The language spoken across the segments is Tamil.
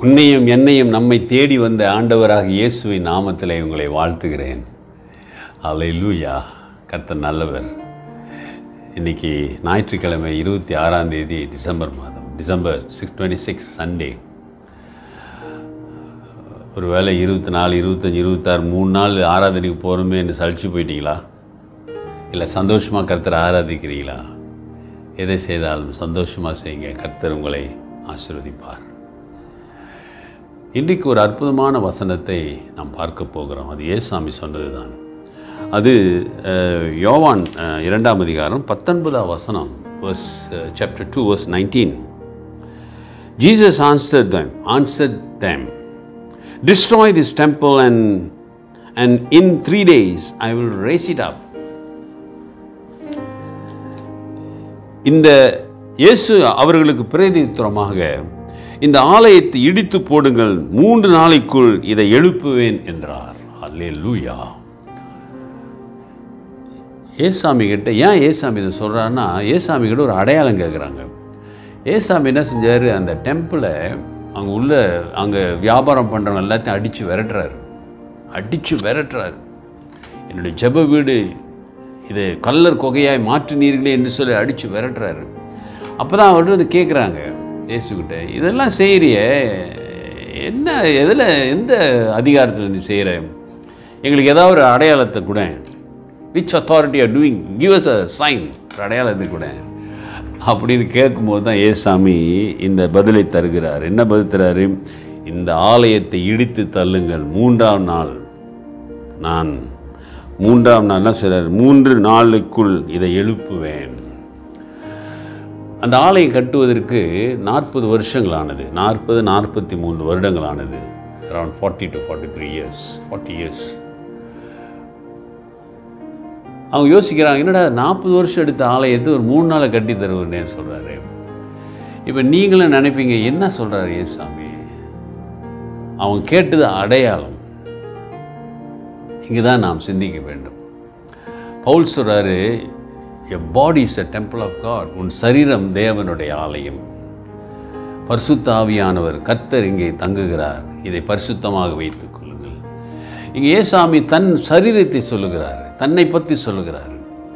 உன்னையும் என்னையும் நம்மை தேடி வந்த ஆண்டவராக இயேசுவின் நாமத்திலே உங்களை வாழ்த்துகிறேன் அல்லேலூயா கர்த்தர் நல்லவர் இன்னைக்கு ஞாயிற்றுக்கிழமை இருபத்தி ஆறாம் தேதி டிசம்பர் மாதம் December six twenty six Sunday ஒரு வேளை இருபத்தி நாலு இருபத்தஞ்சி இருபத்தாறு மூணு நாள் ஆராதனைக்கு போகிறோமே என்று சலிச்சு போயிட்டீங்களா இல்லை சந்தோஷமாக கர்த்தரை ஆராதிக்கிறீங்களா எதை செய்தாலும் சந்தோஷமாக செய்யுங்க கர்த்தர் உங்களை ஆசீர்வதிப்பார் இன்றைக்கு ஒரு அற்புதமான வசனத்தை நாம் பார்க்க போகிறோம் அது ஏசாமி சொன்னது தான் அது அஹ், யோவான் அஹ், இரண்டாம் அதிகாரம் பத்தொன்பதாம் வசனம் verse chapter two verse nineteen Jesus answered them, answered them, Destroy this temple and, and in three days I will raise it up. இந்த இயேசு அவர்களுக்கு பிரதித்திரமாக இந்த ஆலயத்தை இடித்து போடுங்கள் மூன்று நாளைக்குள் இதை எழுப்புவேன் என்றார் அல்லேலூயா ஏசாமி கிட்ட ஏன் ஏசாமி இதை சொல்கிறான்னா ஏசாமி கிட்ட ஒரு அடையாளம் கேட்குறாங்க ஏசாமி என்ன செஞ்சார் அந்த டெம்பிளை அங்கே உள்ள அங்கே வியாபாரம் பண்ணுறவங்க எல்லாத்தையும் அடித்து விரட்டுறாரு அடித்து விரட்டுறாரு என்னுடைய ஜெப வீடு இதை கல்லர் கொகையாய் மாற்றினீர்களே என்று சொல்லி அடித்து விரட்டுறாரு அப்போ தான் அவர்கிட்ட வந்து கேட்குறாங்க இயேசுக்கிட்ட இதெல்லாம் செய்கிறியே என்ன எதில் எந்த அதிகாரத்தில் நீ செய்கிற எங்களுக்கு ஏதாவது ஒரு அடையாளத்தை கூட which authority are doing give us a sign ஒரு அடையாளத்தை கூட அப்படின்னு கேட்கும்போது தான் ஏசாமி இந்த பதிலை தருகிறார் என்ன பதில் தராரு இந்த ஆலயத்தை இடித்து தள்ளுங்கள் மூன்றாம் நாள் நான் மூன்றாம் நாள் என்ன சொல்றார் மூன்று நாளுக்குள் இதை எழுப்புவேன் அந்த ஆலயம் கட்டுவதற்கு நாற்பது வருஷங்களானது நாற்பது நாற்பத்தி மூன்று வருடங்களானது around forty two forty three years forty years அவங்க யோசிக்கிறாங்க என்னடா நாற்பது வருஷம் எடுத்த ஆலயத்தை ஒரு மூணு நாளை கட்டி தருவேன்னு சொல்கிறாரு இப்போ நீங்களும் நினைப்பீங்க என்ன சொல்கிறாரு ஏசாமி அவங்க கேட்டது அடையாளம் இங்கே தான் நாம் சிந்திக்க வேண்டும் பவுல் சொல்கிறாரு a body is a temple of God உன் சரீரம் தேவனுடைய ஆலயம் பரிசுத்த ஆவியானவர் கர்த்தர் இங்கே தங்குகிறார் இதை பரிசுத்தமாக வைத்துக் கொள்ளுங்கள் இங்கே ஏசாமி தன் சரீரத்தை சொல்லுகிறார் தன்னை பற்றி சொல்லுகிறார்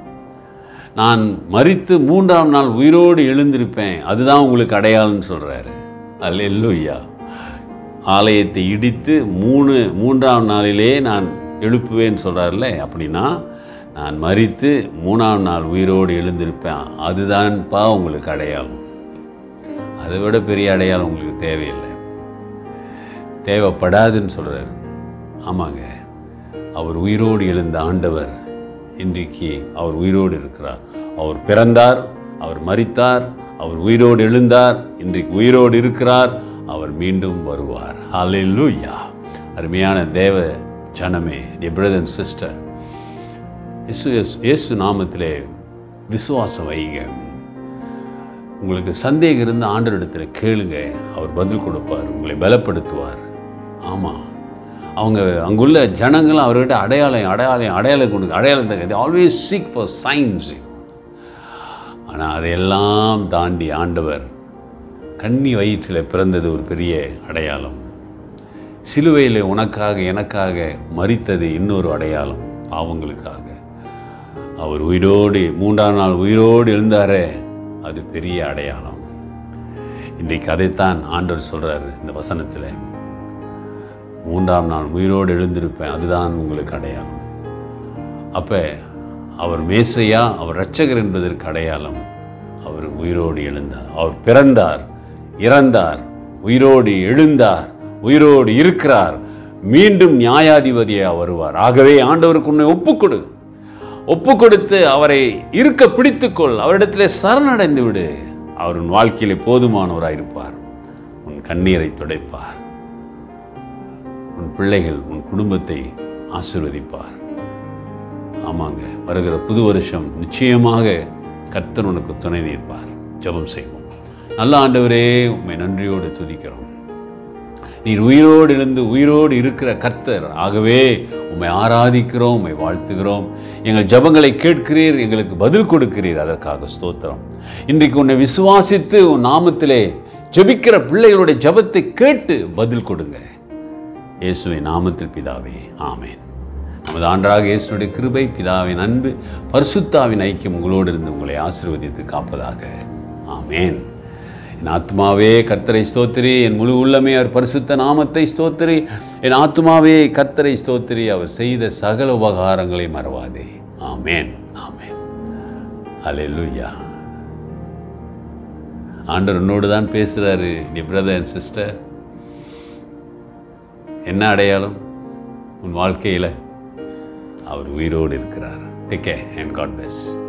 நான் மரித்து மூன்றாம் நாள் உயிரோடு எழுந்திருப்பேன் அதுதான் உங்களுக்கு அடையாளம்னு சொல்கிறாரு அல்லேலூயா ஆலயத்தை இடித்து மூணு மூன்றாம் நாளிலே நான் எழுப்புவேன்னு சொல்கிறார்ல அப்படின்னா நான் மரித்து மூணாம் நாள் உயிரோடு எழுந்திருப்பேன் அதுதான்ப்பா உங்களுக்கு அடையாளம் அதை விட பெரிய அடையாளம் உங்களுக்கு தேவையில்லை தேவைப்படாதுன்னு சொல்கிறார் ஆமாங்க அவர் உயிரோடு எழுந்த ஆண்டவர் இன்றைக்கு அவர் உயிரோடு இருக்கிறார் அவர் பிறந்தார் அவர் மரித்தார் அவர் உயிரோடு எழுந்தார் இன்றைக்கு உயிரோடு இருக்கிறார் அவர் மீண்டும் வருவார் ஹalleluya அருமையான தேவ ஜனமே dear brother and sister இயேசு இயேசு நாமத்திலே விசுவாசம் வைங்க உங்களுக்கு சந்தேகம் இருந்த ஆண்டவரிடத்தில் கேளுங்க அவர் பதில் கொடுப்பார் உங்களை பலப்படுத்துவார் ஆமாம் அவங்க அங்குள்ள ஜனங்களும் அவர்கிட்ட அடையாளம் அடையாளம் அடையாளம் கொடுங்க அடையாளத்தை ஆல்வேஸ் சீக் ஃபார் சயின்ஸ் ஆனால் அதையெல்லாம் தாண்டி ஆண்டவர் கன்னி வயிற்றில் பிறந்தது ஒரு பெரிய அடையாளம் சிலுவையில் உனக்காக எனக்காக மரித்தது இன்னொரு அடையாளம் பாவங்களுக்காக அவர் உயிரோடு மூன்றாம் நாள் உயிரோடு எழுந்தாரே அது பெரிய அடையாளம் இன்றைக்கு அதைத்தான் ஆண்டவர் சொல்கிறார் இந்த வசனத்தில் மூன்றாம் நாள் உயிரோடு எழுந்திருப்பேன் அதுதான் உங்களுக்கு அடையாளம் அப்போ அவர் மேசையா அவர் இரட்சகர் என்பதற்கு அடையாளம் அவர் உயிரோடு எழுந்தார் அவர் பிறந்தார் இறந்தார் உயிரோடு எழுந்தார் உயிரோடு இருக்கிறார் மீண்டும் நியாயாதிபதியாக வருவார் ஆகவே ஆண்டவருக்கு உன்னை ஒப்புக்கொடு ஒப்பு கொடுத்து அவரை இருக்க பிடித்துக்கொள் அவரிடத்திலே சரணடைந்து விடு அவர் உன் வாழ்க்கையிலே போதுமானவராக இருப்பார் உன் கண்ணீரை துடைப்பார் உன் பிள்ளைகள் உன் குடும்பத்தை ஆசீர்வதிப்பார் ஆமாங்க வருகிற புது வருஷம் நிச்சயமாக கர்த்தர் உனக்கு துணை நிற்பார் ஜெபம் செய்வோம் நல்ல ஆண்டவரே உம்மை நன்றியோடு துதிக்கிறோம் நீர் உயிரோடு இருந்து உயிரோடு இருக்கிற கர்த்தர் ஆகவே உம்மை ஆராதிக்கிறோம் உம்மை வாழ்த்துகிறோம் எங்கள் ஜெபங்களை கேட்கிறீர் எங்களுக்கு பதில் கொடுக்கிறீர் அதற்காக ஸ்தோத்திரம் இன்றைக்கு உன்னை விசுவாசித்து உன் நாமத்திலே ஜெபிக்கிற பிள்ளைகளுடைய ஜெபத்தை கேட்டு பதில் கொடுங்க இயேசுவின் நாமத்தில் பிதாவே ஆமென் நமது ஆண்டராக இயேசுடைய கிருபை பிதாவின் அன்பு பரிசுத்தாவின் ஐக்கியம் உங்களோடு இருந்து உங்களை ஆசீர்வதித்து காப்பதாக ஆமென் என் ஆத்மாவே கர்த்தரை ஸ்தோத்திரி என் முழு உள்ளமே அவர் பரிசுத்த நாமத்தை ஸ்தோத்திரி என் ஆத்மாவே கர்த்தரை ஸ்தோத்திரி அவர் செய்த சகல உபகாரங்களை மறவாதே ஆமென் ஆமென் அல்லேலூயா ஆண்டவர் உன்னோடு தான் பேசுகிறாரு டி பிரதர் அண்ட் சிஸ்டர் என்ன அடையாளம் உன் வாழ்க்கையில் அவர் உயிரோடு இருக்கிறார் take care and God plus